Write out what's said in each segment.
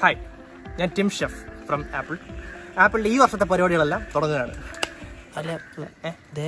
Hi ഞാൻ Tim chef from apple ആപ്പിളിന്റെ ഈ വർഷത്തെ പരിപാടികളെല്ലാം തുടങ്ങുകയാണ് അല്ല ഏ? ദേ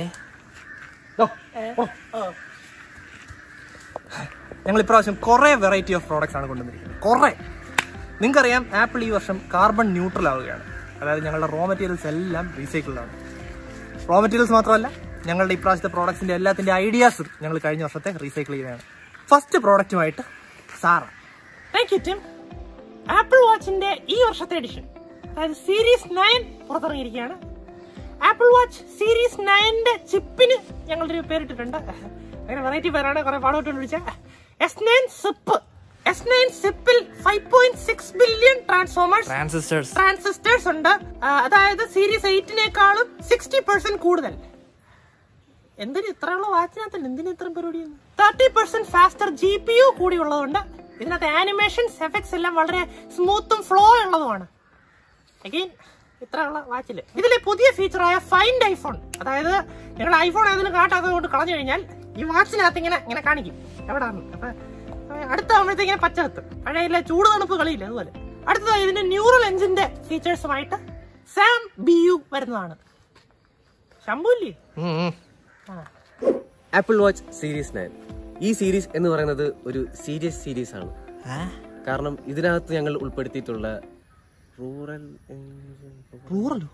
ഞങ്ങൾ ഇപ്രാവശ്യം കുറേ വെറൈറ്റി ഓഫ് പ്രോഡക്റ്റ്സ് ആണ് കൊണ്ടുവന്നിരിക്കുന്നത് കുറേ നിങ്ങൾക്കറിയാം ആപ്പിൾ ഈ വർഷം കാർബൺ ന്യൂട്രൽ ആവുകയാണ് അതായത് ഞങ്ങളുടെ റോ മെറ്റീരിയൽസ് എല്ലാം റീസൈക്കിൾഡ് ആണ് റോ മെറ്റീരിയൽസ് മാത്രമല്ല ഞങ്ങളുടെ ഇപ്രാവശ്യത്തെ പ്രോഡക്ട്സിന്റെ എല്ലാത്തിന്റെ ഐഡിയാസ് ഞങ്ങൾ കഴിഞ്ഞ വർഷത്തെ റീസൈക്കിൾ ചെയ്തതാണ് ഫസ്റ്റ് പ്രോഡക്റ്റുമായിട്ട് സാറ താങ്ക് യു ടിം ആപ്പിൾ വാച്ചിന്റെ ഈ വർഷത്തെ എഡിഷൻ അതായത് സീരീസ് നയൻ പുറത്തിറങ്ങിയിരിക്കുകയാണ് ആപ്പിൾ വാച്ച് സീരീസ് നയന്റെ ചിപ്പിന് ഞങ്ങളൊരു പേരിട്ടിട്ടുണ്ട് അങ്ങനെ വെറൈറ്റി പേരാണ് കുറെ പാടോട്ട് വിളിച്ച S nine chip S nine സിപ്പിൽ five point six billion transformers transistors transistors ഉണ്ട് ആ, അതായത് സീരീസ് എയ്റ്റിനേക്കാളും സിക്സ്റ്റി പെർസെന്റ് കൂടുതൽ എന്തിന് ഇത്രയുള്ള വാച്ചിനകത്ത് എന്തിനു ഇത്രയും പരിപാടി thirty percent faster G P U കൂടി ഉള്ളതുകൊണ്ട് ഇതിനകത്ത് ആനിമേഷൻസ് എഫക്ട്സ് എല്ലാം വളരെ സ്മൂത്തും ഫ്ലോ ഉള്ളതുമാണ് അഗെയിൻ ഇത്രയുള്ള വാച്ചില് ഇതിലെ പുതിയ ഫീച്ചറായ ഫൈൻഡ് ഐഫോൺ അതായത് നിങ്ങളുടെ ഐഫോൺ അതിന് കാട്ടാത്തത് കൊണ്ട് കളഞ്ഞു കഴിഞ്ഞാൽ ഈ വാച്ചിനകത്ത് ഇങ്ങനെ ഇങ്ങനെ കാണിക്കും എവിടാണ് അപ്പൊ അടുത്ത ആകുമ്പോഴത്തേക്കിങ്ങനെ പച്ച കത്തും പഴയ ചൂട് തണുപ്പ് കളിയില്ല അതുപോലെ അടുത്തതായി ഇതിന്റെ ന്യൂറൽ എഞ്ചിന്റെ ഫീച്ചേഴ്സുമായിട്ട് സാം ബി യു വരുന്നതാണ് ശംഭു ഇല്ലേ ആ ആപ്പിൾ വാച്ച് സീരീസ് നയൻ ഈ സീരീസ് എന്ന് പറയുന്നത് ഒരു സീരിയസ് സീരീസ് ആണ് കാരണം ഇതിനകത്ത് ഞങ്ങൾ ഉൾപ്പെടുത്തിയിട്ടുള്ള റൂറൽ റൂറലോ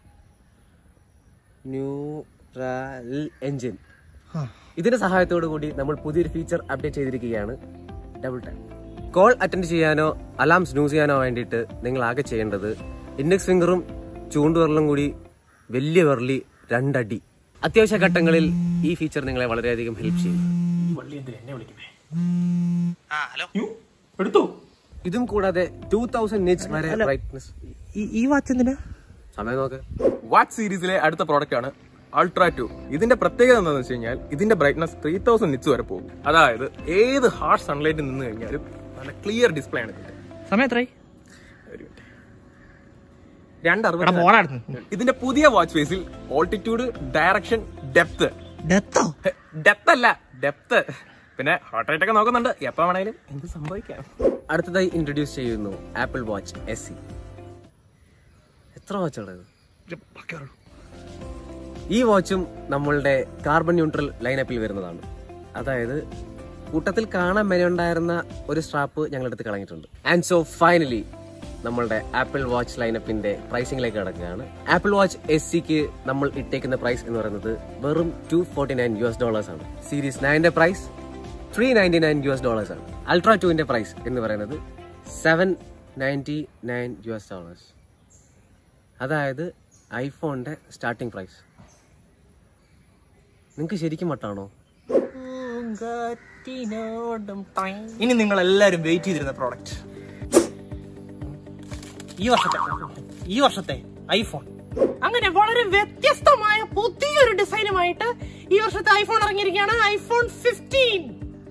ന്യൂറൽ എഞ്ചിൻ ഇതിന്റെ സഹായത്തോടു കൂടി നമ്മൾ പുതിയൊരു ഫീച്ചർ അപ്ഡേറ്റ് ചെയ്തിരിക്കുകയാണ് ഡബിൾ ടൈം കോൾ അറ്റൻഡ് ചെയ്യാനോ അലാം സ്നൂസ് ചെയ്യാനോ വേണ്ടിയിട്ട് നിങ്ങൾ ആകെ ചെയ്യേണ്ടത് ഇൻഡെക്സ് ഫിംഗറും ചൂണ്ടുവിരലും കൂടി വലിയ വിരലി രണ്ടടി അത്യാവശ്യ ഘട്ടങ്ങളിൽ ഈ ഫീച്ചർ നിങ്ങളെ വളരെയധികം ഹെൽപ്പ് ചെയ്യും എടുത്തു ഇതും കൂടാതെ ടൂ തൗസൻഡ് നിറ്റ്സ് വരെ ബ്രൈറ്റ്നസ് ഈ വാച്ച് എന്തിനാ സമയം നോക്ക് വാച്ച് സീരീസിലെ അടുത്ത പ്രോഡക്റ്റ് ആണ് അൾട്രാ ടു ഇതിന്റെ പ്രത്യേകത എന്താണെന്ന് വെച്ച് കഴിഞ്ഞാൽ ഇതിന്റെ ബ്രൈറ്റ്നസ് ത്രീ തൗസൻഡ് നിറ്റ്സ് വരെ പോകും അതായത് ഏത് ഹാർഡ് സൺലൈറ്റിൽ നിന്ന് കഴിഞ്ഞാലും നല്ല ക്ലിയർ ഡിസ്പ്ലേ ആണ് ഇതിന്റെ സമയം എത്രയായി ഒരു minute. രണ്ട് അറുപത് മോളായിരുന്നു ഇതിന്റെ പുതിയ വാച്ച് ഫേസിൽ ഓൾട്ടിറ്റ്യൂഡ് ഡയറക്ഷൻ ഡെപ്ത് ഡെത്തോ ഡെപ്ത് അല്ല ഡെപ്ത് പിന്നെ ഹാർട്ട് റേറ്റ് ഒക്കെ നോക്കുന്നുണ്ട് എപ്പോ വേണേലും എന്ത് സംഭവിക്കാം അടുത്തതായി ഇൻട്രൊഡ്യൂസ് ചെയ്യുന്നു ആപ്പിൾ വാച്ച് എസ് സി എത്ര വാച്ചുള്ളത് ഈ വാച്ചും നമ്മളുടെ കാർബൺ ന്യൂട്രൽ ലൈനപ്പിൽ വരുന്നതാണ് അതായത് കൂട്ടത്തിൽ കാണാൻ മെനുണ്ടായിരുന്ന ഒരു സ്ട്രാപ്പ് ഞങ്ങളെടുത്ത് കളഞ്ഞിട്ടുണ്ട് ആൻഡ് സോ ഫൈനലി നമ്മളുടെ ആപ്പിൾ വാച്ച് ലൈനപ്പിന്റെ പ്രൈസിംഗിലേക്ക് കിടക്കുകയാണ് ആപ്പിൾ വാച്ച് എസ് സിക്ക് നമ്മൾ ഇട്ടേക്കുന്ന പ്രൈസ് എന്ന് പറയുന്നത് വെറും two forty nine U S dollars ആണ് സീരീസ് നയന്റെ price three ninety nine U S dollars ആണ് അൾട്രാ ടുവിന്റെ പ്രൈസ് എന്ന് പറയുന്നത് seven ninety nine U S dollars അതായത് ഐഫോണിന്റെ സ്റ്റാർട്ടിംഗ് പ്രൈസ് നിങ്ങൾക്ക് ശരിക്കും മട്ടാണോ ഇനി നിങ്ങൾ എല്ലാവരും വെയിറ്റ് ചെയ്തിരുന്ന പ്രോഡക്റ്റ് ഈ വർഷത്തെ ഈ വർഷത്തെ ഐഫോൺ അങ്ങനെ വളരെ വ്യത്യസ്തമായ പുതിയൊരു ഡിസൈനുമായിട്ട് ഈ വർഷത്തെ ഐഫോൺ ഇറങ്ങിയിരിക്കുകയാണ് ഐഫോൺ ഫിഫ്റ്റീൻ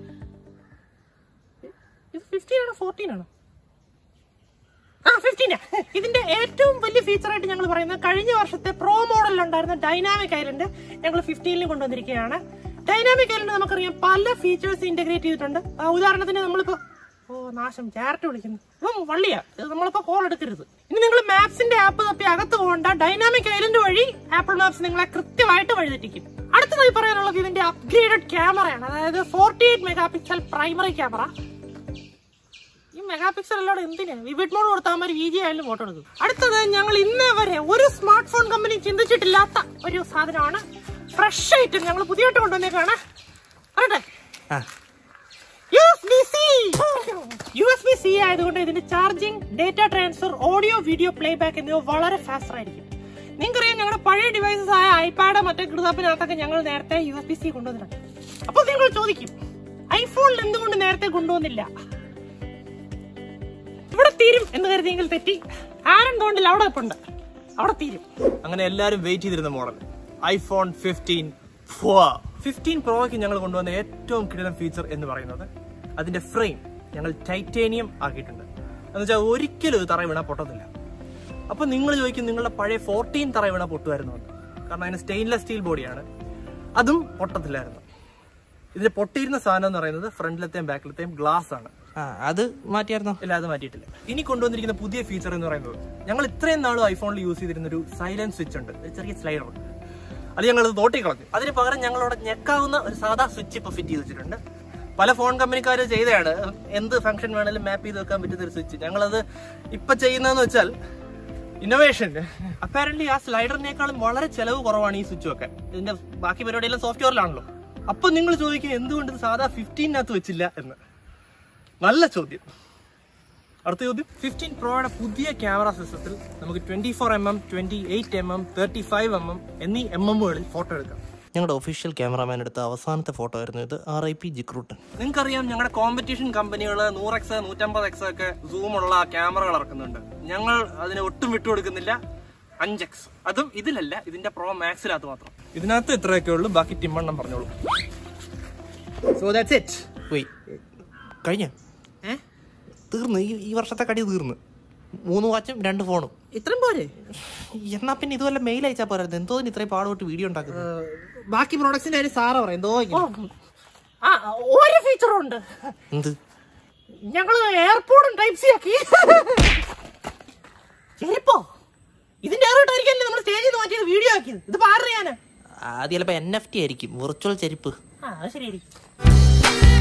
ഇത് ഫിഫ്റ്റീൻ ആണോ ഫോർട്ടീൻ ആണോ ആ ഫിഫ്റ്റീൻ ഇതിന്റെ ഏറ്റവും വലിയ ഫീച്ചർ ആയിട്ട് ഞങ്ങൾ പറയുന്നത് കഴിഞ്ഞ വർഷത്തെ പ്രോ മോഡലിൽ ഉണ്ടായിരുന്ന ഡൈനാമിക് ഐലൻഡ് ഞങ്ങൾ ഫിഫ്റ്റീനിൽ കൊണ്ടുവന്നിരിക്കുകയാണ് ഡൈനാമിക് ഐലൻഡ് നമുക്കറിയാം പല ഫീച്ചേഴ്സ് ഇന്റഗ്രേറ്റ് ചെയ്തിട്ടുണ്ട് ആ, ഉദാഹരണത്തിന് നമ്മളിപ്പോ ഓ നാശം ചാരറ്റ് വിളിക്കുന്നു ഇപ്പം വള്ളിയാ ഇത് നമ്മളിപ്പോ കോൾ എടുക്കരുത് ഇനി നിങ്ങൾ മാപ്സിന്റെ ആപ്പ് തപ്പി അകത്ത് പോകണ്ട ഡൈനാമിക് ഐലൻഡ് വഴി ആപ്പിൾ മാപ്സ് നിങ്ങളെ കൃത്യമായിട്ട് വഴിതെറ്റിക്കും അടുത്തതായി പറയാനുള്ളത് ഇതിന്റെ അപ്ഗ്രേഡഡ് ക്യാമറയാണ് അതായത് forty eight mega pixel primary camera ഈ മെഗാ പിക്സൽ അല്ലാതെ എന്തിനാ വിവിഡ് മോഡ് കൊടുത്താൽ മതി വി ജി ആയാലും ഫോട്ടോ എടുക്കും അടുത്തത് ഞങ്ങൾ ഇന്നേ വരെ ഒരു സ്മാർട്ട് ഫോൺ കമ്പനി ചിന്തിച്ചിട്ടില്ലാത്ത ഒരു സാധനമാണ് ഫ്രഷ് ഐറ്റം ഞങ്ങൾ പുതിയതായിട്ട് കൊണ്ടുവന്നേക്കാണ് പറയട്ടെ U S B C U S B C ആയതുകൊണ്ട് ഇതിന്റെ charging data transfer audio video play back എന്നിവ വളരെ ഫാസ്റ്റർ ആയിരിക്കും നിങ്ങൾക്കറിയാം ഞങ്ങളുടെ പഴയ ഡിവൈസസ് ആയ ഐപാഡ് മറ്റേ കിടതാപ്പിനകത്തൊക്കെ ഞങ്ങൾ നേരത്തെ യു എസ് ബി സി കൊണ്ടുവന്നിട്ടുണ്ട് അപ്പോൾ നിങ്ങൾ ചോദിക്കും ഐഫോണിൽ എന്തുകൊണ്ട് നേരത്തെ കൊണ്ടുവന്നില്ല ഇവിടെ തീരും എന്ന് കരുതിയെങ്കിൽ തെറ്റി ആരും തോണ്ടിൽ അവിടെ ഉണ്ട് അവിടെ തീരും അങ്ങനെ എല്ലാവരും വെയിറ്റ് ചെയ്തിരുന്ന മോഡൽ ഐഫോൺ ഫിഫ്റ്റീൻ ഫിഫ്റ്റീൻ പ്രോയ്ക്ക് ഞങ്ങൾ കൊണ്ടുവന്ന ഏറ്റവും കിടിലം ഫീച്ചർ എന്ന് പറയുന്നത് അതിന്റെ ഫ്രെയിം ഞങ്ങൾ ടൈറ്റേനിയം ആക്കിയിട്ടുണ്ട് എന്ന് വെച്ചാൽ ഒരിക്കലും ഇത് തറ വീണാൽ പൊട്ടത്തില്ല അപ്പൊ നിങ്ങൾ ചോദിക്കും നിങ്ങളുടെ പഴയ ഫോർട്ടീൻ തറ വീണാൽ പൊട്ടുമായിരുന്നു എന്ന് കാരണം അതിന് സ്റ്റെയിൻലെസ് സ്റ്റീൽ ബോഡിയാണ് അതും പൊട്ടത്തില്ലായിരുന്നു ഇതിന്റെ പൊട്ടിയിരുന്ന സാധനം എന്ന് പറയുന്നത് ഫ്രണ്ടിലത്തെയും ബാക്കിലത്തെയും ഗ്ലാസ് ആണ് ആ അത് മാറ്റിയായിരുന്നോ ഇല്ല അത് മാറ്റിയിട്ടില്ല ഇനി കൊണ്ടുവന്നിരിക്കുന്ന പുതിയ ഫീച്ചർ എന്ന് പറയുന്നത് ഞങ്ങൾ ഇത്രയും നാളും ഐഫോണിൽ യൂസ് ചെയ്തിരുന്ന ഒരു സൈലന്റ് സ്വിച്ച് ഉണ്ട് ഒരു ചെറിയ സ്ലൈഡർ അത് ഞങ്ങൾ തോട്ടി കളഞ്ഞു അതിന് പകരം ഞങ്ങളവിടെ ഞെക്കാവുന്ന ഒരു സാധാ സ്വിച്ച് ഇപ്പൊ ഫിറ്റ് ചെയ്ത് വെച്ചിട്ടുണ്ട് പല ഫോൺ കമ്പനിക്കാർ ചെയ്തതാണ് എന്ത് ഫംഗ്ഷൻ വേണേലും മാപ്പ് ചെയ്ത് വെക്കാൻ പറ്റുന്ന ഒരു സ്വിച്ച് ഞങ്ങളത് ഇപ്പൊ ചെയ്യുന്നതെന്ന് വെച്ചാൽ ഇന്നോവേഷൻ അപ്പാരന്റ് ആ സ്ലൈഡറിനേക്കാളും വളരെ ചെലവ് കുറവാണ് ഈ സ്വിച്ച് ഒക്കെ ഇതിന്റെ ബാക്കി പരിപാടിയെല്ലാം സോഫ്റ്റ്വെയറിലാണല്ലോ അപ്പൊ നിങ്ങൾ ചോദിക്കും എന്തുകൊണ്ട് ഇത് സാധാ ഫിഫ്റ്റീനകത്ത് വെച്ചില്ല എന്ന് നല്ല ചോദ്യം അടുത്ത ചോദ്യം ഫിഫ്റ്റീൻ പ്രോയുടെ പുതിയ ക്യാമറ സിസ്റ്റത്തിൽ നമുക്ക് twenty four M M twenty eight M M thirty five M M എന്നീ എം എമ്മുകളിൽ ഫോട്ടോ എടുക്കാം ഞങ്ങളുടെ ഒഫീഷ്യൽ ക്യാമറാമാൻ എടുത്ത അവസാനത്തെ ഫോട്ടോ ആയിരുന്നു ഇത് ആർ ഐ പി ജിക്രൂട്ടൻ നിങ്ങൾക്കറിയാം ഞങ്ങളുടെ കോമ്പറ്റീഷൻ കമ്പനികൾ നൂറ് എക്സ് നൂറ്റമ്പത് എക്സ് ഒക്കെ സൂം ഉള്ള ക്യാമറകൾ ഇറക്കുന്നുണ്ട് ഞങ്ങൾ അതിനെ ഒട്ടും വിട്ടുകൊടുക്കുന്നില്ല അഞ്ച് എക്സ് അതും ഇതിലല്ല ഇതിന്റെ പ്രോ മാക്സിനകത്ത് മാത്രം ഇതിനകത്ത് ഇത്രയൊക്കെ ഉള്ളൂ ബാക്കി ടിമ്മണ്ണം പറഞ്ഞോളൂ സോ ദാറ്റ്സ് ഇറ്റ് പോയി കഴിഞ്ഞ ഏ തീർന്നു ഈ ഈ വർഷത്തെ കടി തീർന്നു മൂന്ന് വാച്ചും രണ്ട് ഫോണും ഇത്രയും പോരെ എന്നാ പിന്നെ ഇതുവല്ല മെയിൽ അയച്ചാൽ പോരായിരുന്നു എന്തോ ഇതിന് ഇത്രയും പാടുപെട്ട് വീഡിയോ ഉണ്ടാക്കുന്നത് ബാക്കി പ്രോഡക്ട്സിന്റെ കാര്യം സാറ് പറയും എന്തോ ആ ഒരു ഫീച്ചറും ഉണ്ട് എന്ത് ഞങ്ങള് എയർപോർട്ടും ടൈപ്പ് സി ആക്കി ചെരുപ്പോ ഇതിന്റെ എയർപോർട്ടായിരിക്കല്ലേ നമ്മൾ സ്റ്റേജിൽ നിന്ന് മാറ്റിയത് വീഡിയോ ആക്കിയത് ഇത് പാടുകയാണ് അത് ചിലപ്പോ എൻ എഫ് ടി ആയിരിക്കും വിർച്വൽ ചെരുപ്പ് ആ അത് ശരിയായിരിക്കും